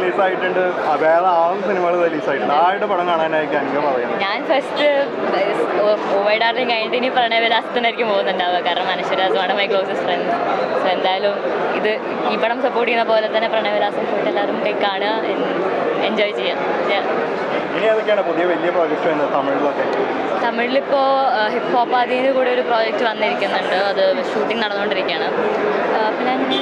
Release ആയിട്ടുണ്ട് ആ, വേറെ ആറ് സിനിമകൾ റിലീസ് ആയിട്ടുണ്ട് ആരുടെ പടം കാണാനായിരിക്കും എനിക്ക് പറയുന്നത് ഞാൻ ഫസ്റ്റ് ഓവൈഡാറിലും കഴിഞ്ഞിട്ട് ഇനി പ്രണയവിലാസത്തിനായിരിക്കും പോകുന്നുണ്ടാവുക കാരണം Anaswara's one my closest friends so എന്തായാലും ഇത് ഈ പടം സപ്പോർട്ട് ചെയ്യുന്ന പോലെ തന്നെ പ്രണയവിലാസം പോയിട്ട് എല്ലാവരും പോയി കാണുക എൻജോയ് ചെയ്യാം Yeah. ഇനി ഏതൊക്കെയാണ് പുതിയ വലിയ പ്രോജക്റ്റ് വരുന്നത് തമിഴിലൊക്കെ തമിഴിലിപ്പോൾ ഹിപ്പ് ഹോപ്പ് അതിന് കൂടെ ഒരു പ്രോജക്റ്റ് വന്നിരിക്കുന്നുണ്ട് അത് ഷൂട്ടിംഗ് നടന്നുകൊണ്ടിരിക്കുകയാണ് ആ, പിന്നെ അങ്ങനെ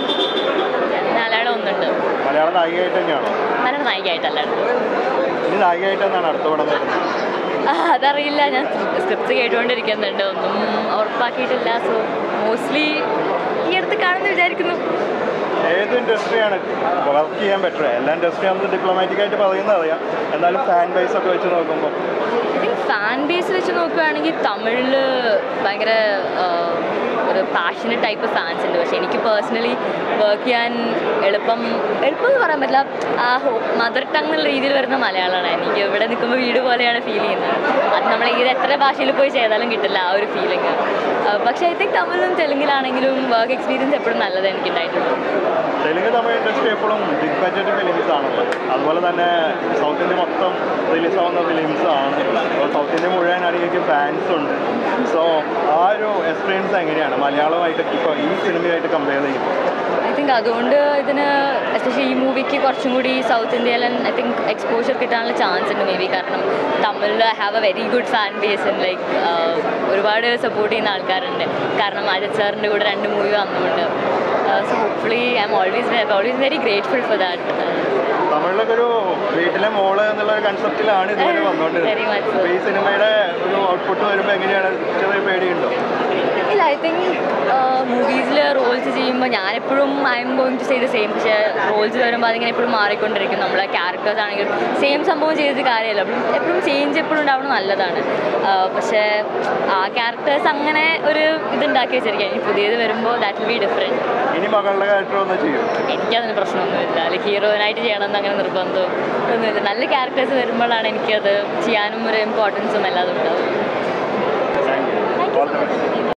മലയാളം ഒന്നുണ്ട് മലയാള നായികയായിട്ട് തന്നെയാണോ മലയാള നായികയായിട്ടല്ലാണ്ട് ഇനി നായികയായിട്ട് തന്നെയാണ് അടുത്ത പടം വരുന്നത് ആ, അതറിയില്ല ഞാൻ സ്ക്രിപ്റ്റ് കേട്ടുകൊണ്ടിരിക്കുന്നുണ്ട് ഒന്നും ഉറപ്പാക്കിയിട്ടില്ല സോ മോസ്റ്റ്ലി ഈ അടുത്ത് കാണുമെന്ന് വിചാരിക്കുന്നു ഏത് ഇൻഡസ്ട്രിയാണ് വർക്ക് ചെയ്യാൻ ബെറ്റർ എല്ലാ ഇൻഡസ്ട്രി ആണെന്ന് ഡിപ്ലോമാറ്റിക് ആയിട്ട് പറയുന്നത് അറിയാം എന്നാലും ഫാൻ ബേസ് ഒക്കെ വെച്ച് നോക്കുമ്പോൾ ഐ തിങ്ക് ഫാൻ ബേസ് വെച്ച് നോക്കുകയാണെങ്കിൽ തമിഴിൽ ഭയങ്കര ആ, ഒരു പാഷനറ്റ് ടൈപ്പ് ഫാൻസ് ഉണ്ട് പക്ഷേ എനിക്ക് പേഴ്സണലി വർക്ക് ചെയ്യാൻ എളുപ്പം എളുപ്പം എന്ന് പറയാൻ പറ്റില്ല ആ മദർ ടങ് എന്നുള്ള രീതിയിൽ വരുന്ന മലയാളമാണ് എനിക്ക് ഇവിടെ നിൽക്കുമ്പോൾ വീട് പോലെയാണ് ഫീൽ ചെയ്യുന്നത് അത് നമ്മൾ ഏത് എത്ര ഭാഷയിൽ പോയി ചെയ്താലും കിട്ടില്ല ആ ഒരു ഫീലിംഗ് പക്ഷേ ഐ തിങ്ക് തമിഴിലും തെലുങ്കിലാണെങ്കിലും വർക്ക് എക്സ്പീരിയൻസ് എപ്പോഴും നല്ലത് എനിക്ക് ഉണ്ടായിട്ടുണ്ട് തെലുങ്ക് തമിഴ് ഇൻഡസ്ട്രി എപ്പോഴും ബിഗ് ബഡ്ജറ്റ് ഫിലിംസ് ആണല്ലോ അതുപോലെ തന്നെ സൗത്ത് ഇന്ത്യ മൊത്തം റിലീസ് ആവുന്ന ഫിലിംസ് ആണ് അപ്പോൾ സൗത്ത് ഇന്ത്യ മുഴുവൻ ആണെങ്കിൽ ഫാൻസ് ഉണ്ട് സോ ആ ഒരു എക്സ്പീരിയൻസ് എങ്ങനെയാണ് മലയാളമായിട്ട് ഇപ്പോൾ ഈ സിനിമയായിട്ട് കമ്പയർ ചെയ്യുമ്പോൾ ഐ തിങ്ക് അതുകൊണ്ട് ഇതിന് എസ്പെഷ്യലി ഈ മൂവിക്ക് കുറച്ചും കൂടി സൗത്ത് ഇന്ത്യയിൽ ഐ തിങ്ക് എക്സ്പോഷർ കിട്ടാനുള്ള ചാൻസ് ഉണ്ട് മേ ബി കാരണം തമിഴിൽ have a very good fan base like ഒരുപാട് സപ്പോർട്ട് ചെയ്യുന്ന ആൾക്കാരുണ്ട് കാരണം അജിത് സാറിൻ്റെ കൂടെ രണ്ട് മൂവി വന്നുകൊണ്ട് so hopefully I'm always always very grateful for that തമിഴിലൊക്കെ ഒരു വീട്ടിലെ മോള് എന്നുള്ള ഒരു കൺസെപ്റ്റിലാണ് ഇതുവരെ Very much വന്നുകൊണ്ടിരുന്നത് so. അപ്പോൾ ഈ സിനിമയുടെ ഒരു ഔട്ട്പുട്ട് വരുമ്പോൾ എങ്ങനെയാണ് ചെറിയ പേടിയുണ്ടോ ഇല്ല ഐ തിങ്ക് മൂവീസിൽ റോൾസ് ചെയ്യുമ്പോൾ ഞാനെപ്പോഴും I'm going to say the same പക്ഷേ റോൾസ് വരുമ്പോൾ അതിങ്ങനെ എപ്പോഴും മാറിക്കൊണ്ടിരിക്കും നമ്മളെ ക്യാരക്ടേഴ്സ് ആണെങ്കിലും സെയിം സംഭവം ചെയ്തിട്ട് കാര്യമല്ല എപ്പോഴും എപ്പോഴും ചേഞ്ച് എപ്പോഴും ഉണ്ടാവണം നല്ലതാണ് ആ, പക്ഷേ ആ ക്യാരക്ടേഴ്സ് അങ്ങനെ ഒരു ഇതുണ്ടാക്കി വെച്ചിരിക്കുക ഇനി പുതിയത് വരുമ്പോൾ ദാറ്റ് വിൽ ബി ഡിഫറെൻറ്റ് ഇനി മകളുടെ ക്യാരക്ടർ ഒന്ന് ചെയ്യും എനിക്കതിന് പ്രശ്നമൊന്നുമില്ല ലൈക്ക് ഹീറോയിനായിട്ട് ചെയ്യണമെന്ന് അങ്ങനെ നിർബന്ധം ഒന്നുമില്ല നല്ല ക്യാരക്ടേഴ്സ് വരുമ്പോഴാണ് എനിക്കത് ചെയ്യാനും ഒരു ഇമ്പോർട്ടൻസും എല്ലാതും ഉണ്ടാവും thank you thank you so much